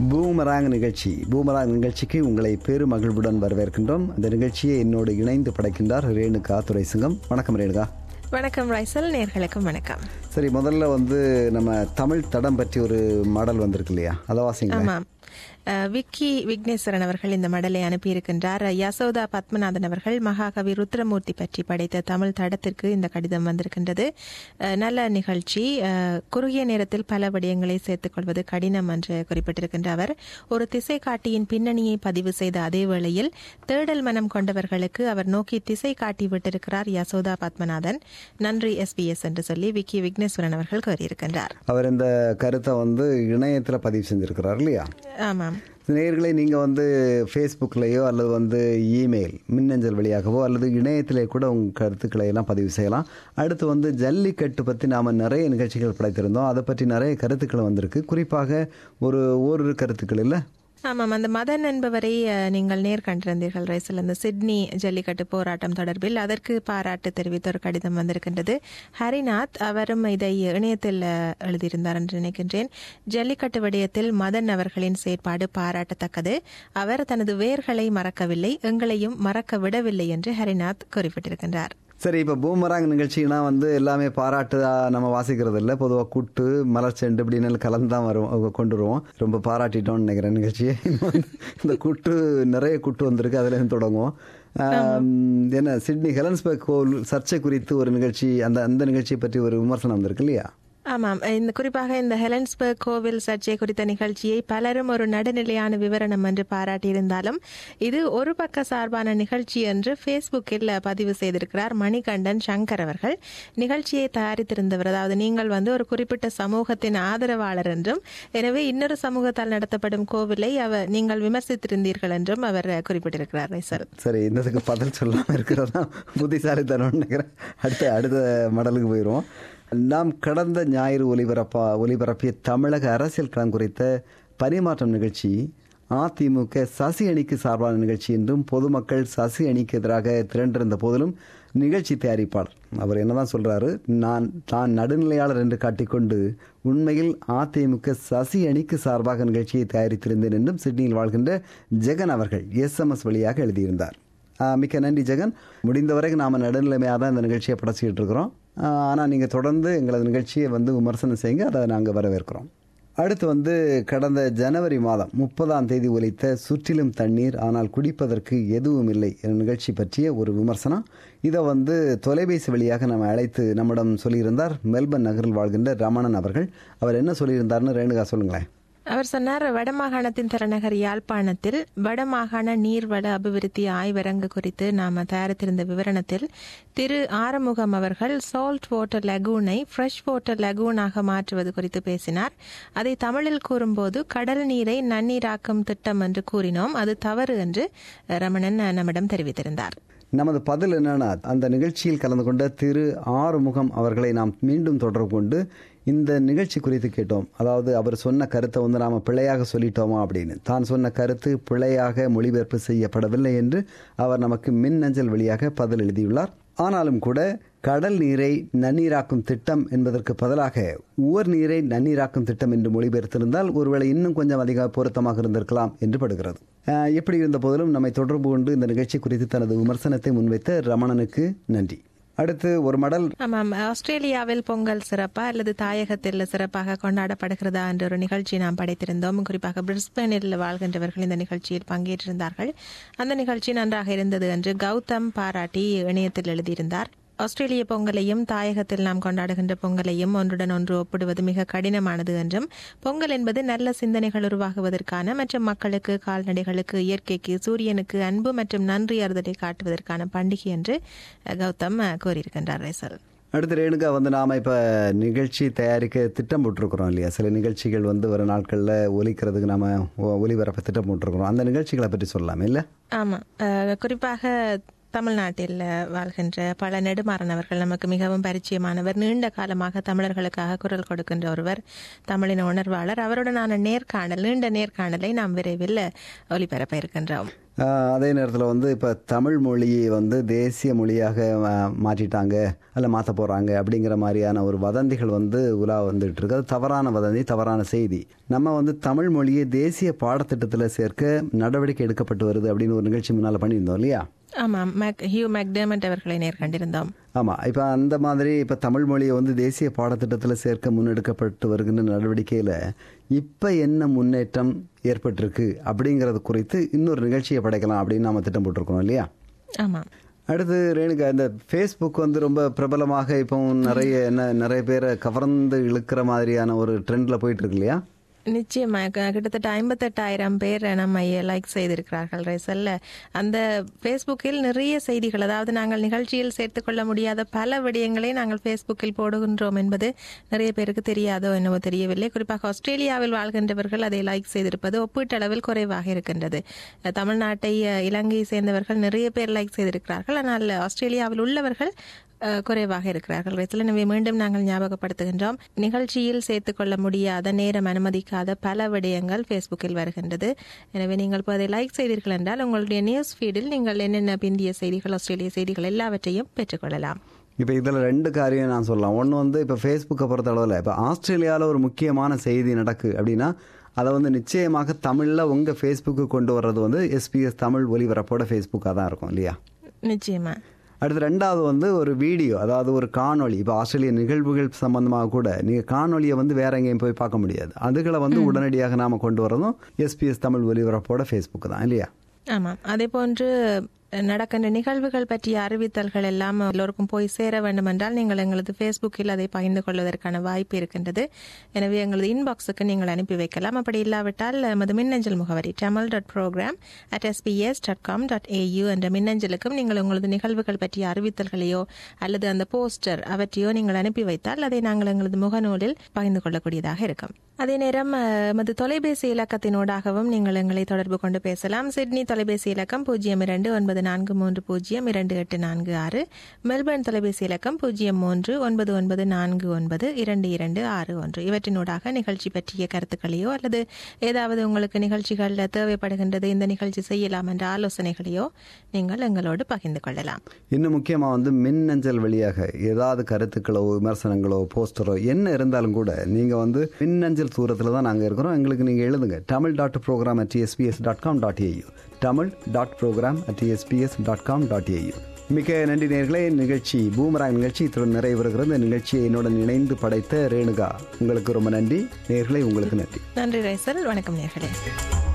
boomerang நிகழ்ச்சி boomerang நிகழ்ச்சிக்கு உங்களை பெரு மகிழ்வுடன் வரவேற்கின்றோம் இந்த நிகழ்ச்சியை என்னோடு இணைந்து படைக்கின்றார் ரேணுகா துரைசிங்கம் வணக்கம் ரேணுகா வணக்கம் ரைசல் நேர்களுக்கும் வணக்கம் சரி முதல்ல வந்து நம்ம தமிழ் தடம் பற்றி ஒரு மாடல் வந்திருக்கு இல்லையா அதை வாசிங்க ஆமாம் அஹ், விக்கி விக்னேஸ்வரன் அவர்கள் இந்த மடலை அனுப்பியிருக்கின்றார் யசோதா பத்மநாதன் அவர்கள் மகாகவி ருத்ரமூர்த்தி பற்றி படைத்த தமிழ் தடத்திற்கு இந்த கடிதம் வந்திருக்கின்றது அஹ், நல்ல நிகழ்ச்சி அஹ், குறுகிய நேரத்தில் பல விடயங்களை சேர்த்துக் கொள்வது கடினம் என்று குறிப்பிட்டிருக்கின்ற அவர் ஒரு திசை காட்டியின் பின்னணியை பதிவு செய்த அதே வேளையில் தேடல் மனம் கொண்டவர்களுக்கு அவர் நோக்கி திசை காட்டி விட்டிருக்கிறார் யசோதா பத்மநாதன் நன்றி எஸ்பிஎஸ் என்று சொல்லி விக்கி விக்னேஸ்வரன் அவர்கள் கூறியிருக்கின்றார் அவர் இந்த கருத்தை வந்து இணையத்தில் பதிவு செஞ்சிருக்கிறார் இல்லையா ஆமாம் நேயர்களே நீங்கள் வந்து ஃபேஸ்புக்லேயோ அல்லது வந்து இமெயில் மின்னஞ்சல் வழியாகவோ அல்லது இணையத்திலே கூட உங்கள் கருத்துக்களை எல்லாம் பதிவு செய்யலாம் அடுத்து வந்து ஜல்லிக்கட்டு பற்றி நாம் நிறைய நிகழ்ச்சிகள் படைத்திருந்தோம் அதை பற்றி நிறைய கருத்துக்கள் வந்திருக்கு குறிப்பாக ஒரு ஓரிரு கருத்துக்கள் இல்லை ஆமாம் அந்த மதன் என்பவரை அஹ், நீங்கள் நேர் கண்டிருந்தீர்கள் ரைசில் அந்த சிட்னி ஜல்லிக்கட்டு போராட்டம் தொடர்பில் அதற்கு பாராட்டு தெரிவித்த ஒரு கடிதம் வந்திருக்கின்றது ஹரிநாத் அவரும் இதை இணையத்தில் அஹ், எழுதியிருந்தார் என்று நினைக்கின்றேன் ஜல்லிக்கட்டு விடயத்தில் மதன் அவர்களின் செயற்பாடு பாராட்டத்தக்கது அவர் தனது வேர்களை மறக்கவில்லை எங்களையும் மறக்க விடவில்லை என்று ஹரிநாத் குறிப்பிட்டிருக்கின்றார் சரி இப்போ பூமராங் நிகழ்ச்சினா வந்து எல்லாமே பாராட்டு நம்ம வாசிக்கிறது இல்லை பொதுவாக கூட்டு மலர் செண்டு இப்படின்னு கலந்து தான் வரும் கொண்டு வருவோம் ரொம்ப பாராட்டிட்டோம்னு நினைக்கிறேன் நிகழ்ச்சியை இன்னும் வந்து இந்த கூட்டு நிறைய கூட்டு வந்திருக்கு அதுலேருந்து தொடங்குவோம் ஆம், என்ன சிட்னி ஹெலன்ஸ்பர்க் கோவில் சர்ச்சை குறித்து ஒரு நிகழ்ச்சி அந்த அந்த நிகழ்ச்சியை பற்றி ஒரு விமர்சனம் வந்திருக்கு இல்லையா ஆமாம் இந்த குறிப்பாக இந்த ஹெலன்ஸ்பர்க் கோவில் சர்ச்சை குறித்த நிகழ்ச்சியை பலரும் ஒரு நடுநிலையான விவரணம் என்று பாராட்டியிருந்தாலும் இது ஒரு பக்க சார்பான நிகழ்ச்சி என்று ஃபேஸ்புக்கில் பதிவு செய்திருக்கிறார் மணிகண்டன் சங்கர் அவர்கள் நிகழ்ச்சியை தயாரித்திருந்தவர் அதாவது நீங்கள் வந்து ஒரு குறிப்பிட்ட சமூகத்தின் ஆதரவாளர் என்றும் எனவே இன்னொரு சமூகத்தால் நடத்தப்படும் கோவிலை அவர் நீங்கள் விமர்சித்திருந்தீர்கள் என்றும் அவர் குறிப்பிட்டிருக்கிறார் சார் சரி இந்ததுக்கு பதில் சொல்லாமல் இருக்கிறதா புத்திசாலித்தனம்னு நினைக்கிறேன் அடுத்த அடுத்த மடலுக்கு போயிடுவோம் நாம் கடந்த ஞாயிறு ஒலிபரப்பா ஒலிபரப்பிய தமிழக அரசியல் களம் குறித்த பரிமாற்றம் நிகழ்ச்சி அதிமுக சசி அணிக்கு சார்பான நிகழ்ச்சி என்றும் பொதுமக்கள் சசி அணிக்கு எதிராக திரண்டிருந்த போதிலும் நிகழ்ச்சி தயாரிப்பாளர் அவர் என்னதான் சொல்றாரு நான் தான் நடுநிலையாளர் என்று காட்டிக்கொண்டு உண்மையில் அதிமுக சசி அணிக்கு சார்பாக நிகழ்ச்சியை தயாரித்திருந்தேன் என்றும் சிட்னியில் வாழ்கின்ற ஜெகன் அவர்கள் எஸ்எம்எஸ் வழியாக எழுதியிருந்தார் ஆஹ் மிக்க நன்றி ஜெகன் முடிந்த வரைக்கும் நாம் நடுநிலைமையாக தான் இந்த நிகழ்ச்சியை படைச்சிக்கிட்டு இருக்கிறோம் ஆனால் நீங்கள் தொடர்ந்து எங்களது நிகழ்ச்சியை வந்து விமர்சனம் செய்யுங்க அதை நாங்கள் வரவேற்கிறோம் அடுத்து வந்து கடந்த ஜனவரி மாதம் முப்பதாம் தேதி ஒலித்த சுற்றிலும் தண்ணீர் ஆனால் குடிப்பதற்கு எதுவும் இல்லை என்ற நிகழ்ச்சி பற்றிய ஒரு விமர்சனம் இதை வந்து தொலைபேசி வழியாக நம்ம அழைத்து நம்மிடம் சொல்லியிருந்தார் மெல்பர்ன் நகரில் வாழ்கின்ற ரமணன் அவர்கள் அவர் என்ன சொல்லியிருந்தார்னு ரேணுகா சொல்லுங்களேன் அவர் சொன்னார் வடமாகாணத்தின் தலைநகர் யாழ்ப்பாணத்தில் வடமாகாண நீர்வள அபிவிருத்தி ஆய்வரங்கு குறித்து நாம தயாரித்திருந்த விவரணத்தில் திரு ஆறுமுகம் அவர்கள் சால்ட் வாட்டர் லகூனை ஃப்ரெஷ் வாட்டர் லகூனாக மாற்றுவது குறித்து பேசினார் அதை தமிழில் கூறும்போது கடல் நீரை நன்னீராக்கும் திட்டம் என்று கூறினோம் அது தவறு என்று ரமணன் நம்மிடம் தெரிவித்திருந்தார் நமது பதில் என்னன்னா அந்த நிகழ்ச்சியில் கலந்து கொண்ட திரு ஆறுமுகம் அவர்களை நாம் மீண்டும் தொடர்பு கொண்டு இந்த நிகழ்ச்சி குறித்து கேட்டோம் அதாவது அவர் சொன்ன கருத்தை வந்து நாம் பிழையாக சொல்லிட்டோமா அப்படின்னு தான் சொன்ன கருத்து பிழையாக மொழிபெயர்ப்பு செய்யப்படவில்லை என்று அவர் நமக்கு மின்னஞ்சல் வழியாக பதில் எழுதியுள்ளார் ஆனாலும் கூட கடல் நீரை நன்னீராக்கும் திட்டம் என்பதற்கு பதிலாக உவர் நீரை நன்னீராக்கும் திட்டம் என்று மொழிபெயர்த்திருந்தால் ஒருவேளை இன்னும் கொஞ்சம் அதிக பொருத்தமாக இருந்திருக்கலாம் என்று படுகிறது அஹ், எப்படி இருந்த போதிலும் நம்மை தொடர்பு கொண்டு இந்த நிகழ்ச்சி குறித்து தனது விமர்சனத்தை முன்வைத்த ரமணனுக்கு நன்றி அடுத்து ஒரு மடல் ஆமாம் ஆஸ்திரேலியாவில் பொங்கல் சிறப்பா அல்லது தாயகத்தில் சிறப்பாக கொண்டாடப்படுகிறதா என்ற ஒரு நிகழ்ச்சி நாம் படைத்திருந்தோம் குறிப்பாக பிரிஸ்பனில் வாழ்கின்றவர்கள் இந்த நிகழ்ச்சியில் பங்கேற்றிருந்தார்கள் அந்த நிகழ்ச்சி நன்றாக இருந்தது என்று கௌதம் பாராட்டி இணையத்தில் எழுதியிருந்தார் ஆஸ்திரேலிய பொங்கலையும் தாயகத்தில் நாம் கொண்டாடுகின்ற பொங்கலையும் ஒன்றுடன் ஒன்று ஒப்பிடுவது மிக கடினமானது என்றும் பொங்கல் என்பது நல்ல சிந்தனைகள் உருவாகுவதற்கான மற்றும் மக்களுக்கு கால்நடைகளுக்கு இயற்கைக்கு சூரியனுக்கு அன்பு மற்றும் நன்றி அறிதலை காட்டுவதற்கான பண்டிகை என்று கௌதம் கூறியிருக்கின்றார் ரைசல் அடுத்து ரேணுகா வந்து நாம இப்ப நிகழ்ச்சி தயாரிக்க திட்டம் போட்டிருக்கிறோம் இல்லையா சில நிகழ்ச்சிகள் வந்து வர நாட்கள்ல ஒலிக்கிறதுக்கு நாம ஒ- ஒலிபரப்ப திட்டம் போட்டிருக்கிறோம் அந்த நிகழ்ச்சிகளை பற்றி சொல்லலாம் இல்ல ஆமாம் அஹ், குறிப்பாக தமிழ்நாட்டில் வாழ்கின்ற பல நெடுமாறனவர்கள் நமக்கு மிகவும் பரிச்சயமானவர் நீண்ட காலமாக தமிழர்களுக்காக குரல் கொடுக்கின்ற ஒருவர் தமிழின் உணர்வாளர் அவருடனான நேர்காணல் நீண்ட நேர்காணலை நாம் விரைவில் ஒலிபரப்ப இருக்கின்றோம் ஆஹ் அதே நேரத்தில் வந்து இப்போ தமிழ் மொழியை வந்து தேசிய மொழியாக ஆஹ், மாற்றிட்டாங்க அல்ல மாற்ற போகிறாங்க அப்படிங்கிற மாதிரியான ஒரு வதந்திகள் வந்து உலா வந்துட்டு இருக்கு அது தவறான வதந்தி தவறான செய்தி நம்ம வந்து தமிழ் மொழியை தேசிய பாடத்திட்டத்தில் சேர்க்க நடவடிக்கை எடுக்கப்பட்டு வருது அப்படின்னு ஒரு நிகழ்ச்சி முன்னால் பண்ணியிருந்தோம் இல்லையா ஆமாம் மேக் ஹியூ மேக்டேமண்ட் அவர்களை நேர்கண்டிருந்தோம் ஆமாம் இப்போ அந்த மாதிரி இப்போ தமிழ் மொழியை வந்து தேசிய பாடத்திட்டத்தில் சேர்க்க முன்னெடுக்கப்பட்டு வருகின்ற நடவடிக்கையில் இப்போ என்ன முன்னேற்றம் ஏற்பட்டிருக்கு அப்படிங்கிறது குறித்து இன்னொரு நிகழ்ச்சியை படைக்கலாம் அப்படின்னு நாம திட்டம் போட்டிருக்கோம் இல்லையா ஆமாம் அடுத்து ரேணுகா இந்த ஃபேஸ்புக் வந்து ரொம்ப பிரபலமாக இப்போ நிறைய என்ன நிறைய பேரை கவர்ந்து இழுக்கிற மாதிரியான ஒரு ட்ரெண்ட்ல போயிட்டு இருக்கு இல்லையா நிச்சயமா க- கிட்டத்தட்ட ஐம்பத்தெட்டாயிரம் பேர் நம்ம லைக் செய்திருக்கிறார்கள் ரைசல்ல அந்த ஃபேஸ்புக்கில் நிறைய செய்திகள் அதாவது நாங்கள் நிகழ்ச்சியில் சேர்த்துக்கொள்ள முடியாத பல விடயங்களை நாங்கள் ஃபேஸ்புக்கில் போடுகின்றோம் என்பது நிறைய பேருக்கு தெரியாதோ என்னவோ தெரியவில்லை குறிப்பாக ஆஸ்திரேலியாவில் வாழ்கின்றவர்கள் அதை லைக் செய்திருப்பது ஒப்பீட்டளவில் குறைவாக இருக்கின்றது அஹ் தமிழ்நாட்டை அஹ், இலங்கையை சேர்ந்தவர்கள் நிறைய பேர் லைக் செய்திருக்கிறார்கள் ஆனால் ஆஸ்திரேலியாவில் உள்ளவர்கள் அஹ், குறைவாக இருக்கிறார்கள் ரைசல் எனவே மீண்டும் நாங்கள் ஞாபகப்படுத்துகின்றோம் நிகழ்ச்சியில் சேர்த்துக்கொள்ள முடியாத நேரம் அனுமதிக்காத பல விடயங்கள் ஃபேஸ்புக்கில் வருகின்றது எனவே நீங்கள் இப்போ அதை லைக் செய்தீர்கள் என்றால் உங்களுடைய நியூஸ் ஃபீடில் நீங்கள் என்னென்ன பிந்திய செய்திகள் ஆஸ்திரேலிய செய்திகள் எல்லாவற்றையும் பெற்றுக்கொள்ளலாம் இப்போ இதில் ரெண்டு காரியம் நான் சொல்லலாம் ஒன்று வந்து இப்போ ஃபேஸ்புக்கை பொறுத்த அளவில் இப்போ ஆஸ்திரேலியாவில் ஒரு முக்கியமான செய்தி நடக்கு அப்படின்னா அதை வந்து நிச்சயமாக தமிழில் உங்கள் ஃபேஸ்புக்கு கொண்டு வர்றது வந்து எஸ்பிஎஸ் தமிழ் ஒலிபரப்போட ஃபேஸ்புக்காக தான் இருக்கும் இல்லையா நிச்சயமா அடுத்து ரெண்டாவது வந்து ஒரு வீடியோ அதாவது ஒரு காணொளி இப்போ ஆஸ்திரேலிய நிகழ்வுகள் சம்பந்தமாக கூட நீங்கள் காணொளியை வந்து வேற எங்கேயும் போய் பார்க்க முடியாது அதுகளை வந்து உடனடியாக நாம கொண்டு வரதும் எஸ்பிஎஸ் தமிழ் ஒலிபரப்போட ஃபேஸ்புக் தான் இல்லையா ஆமாம் அதே போன்று நடக்கின்ற நிகழ்வுகள் பற்றிய அறிவித்தல்கள் எல்லாம் எல்லோருக்கும் போய் சேர வேண்டும் என்றால் நீங்கள் எங்களது ஃபேஸ்புக்கில் அதை பகிர்ந்து கொள்வதற்கான வாய்ப்பு இருக்கின்றது எனவே எங்களது இன்பாக்ஸுக்கு நீங்கள் அனுப்பி வைக்கலாம் அப்படி இல்லாவிட்டால் எமது மின்னஞ்சல் முகவரி Tamil dot program at SBS dot com dot AU என்ற மின்னஞ்சலுக்கும் நீங்கள் உங்களது நிகழ்வுகள் பற்றிய அறிவித்தல்களையோ அல்லது அந்த போஸ்டர் அவற்றையோ நீங்கள் அனுப்பி வைத்தால் அதை நாங்கள் எங்களது முகநூலில் பகிர்ந்து கொள்ளக்கூடியதாக இருக்கும் அதே நேரம் அஹ், எமது தொலைபேசி இலக்கத்தினூடாகவும் நீங்கள் எங்களை தொடர்பு கொண்டு பேசலாம் சிட்னி தொலைபேசி இலக்கம் பூஜ்ஜியம் இரண்டு ஒன்பது நான்கு மூன்று பூஜ்ஜியம் இரண்டு எட்டு நான்கு ஆறு மெல்பர்ன் தொலைபேசி இலக்கம் பூஜ்ஜியம் மூன்று ஒன்பது ஒன்பது நான்கு ஒன்பது இரண்டு இரண்டு ஆறு ஒன்று இவற்றினூடாக நிகழ்ச்சி பற்றிய கருத்துக்களையோ அல்லது ஏதாவது உங்களுக்கு நிகழ்ச்சிகளில் தேவைப்படுகின்றது இந்த நிகழ்ச்சி செய்யலாம் என்ற ஆலோசனைகளையோ நீங்கள் எங்களோடு பகிர்ந்து கொள்ளலாம் இன்னும் முக்கியமாக வந்து மின்னஞ்சல் வழியாக ஏதாவது கருத்துக்களோ விமர்சனங்களோ போஸ்டரோ என்ன இருந்தாலும் கூட நீங்கள் வந்து மின்னஞ்சல் தூரத்தில் தான் நாங்கள் இருக்கிறோம் எங்களுக்கு நீங்கள் எழுதுங்க Tamil dot program at SBS dot com dot AU Tamil dot program at SBS dot com dot AU மிக்க நன்றி நேர்களே நிகழ்ச்சி பூமராங் நிகழ்ச்சி இத்துடன் நிறைவேறுகிறது இந்த நிகழ்ச்சியை என்னுடன் இணைந்து படைத்த ரேணுகா உங்களுக்கு ரொம்ப நன்றி நேர்களே உங்களுக்கு நன்றி நன்றி ரைசல் வணக்கம் நேர்களே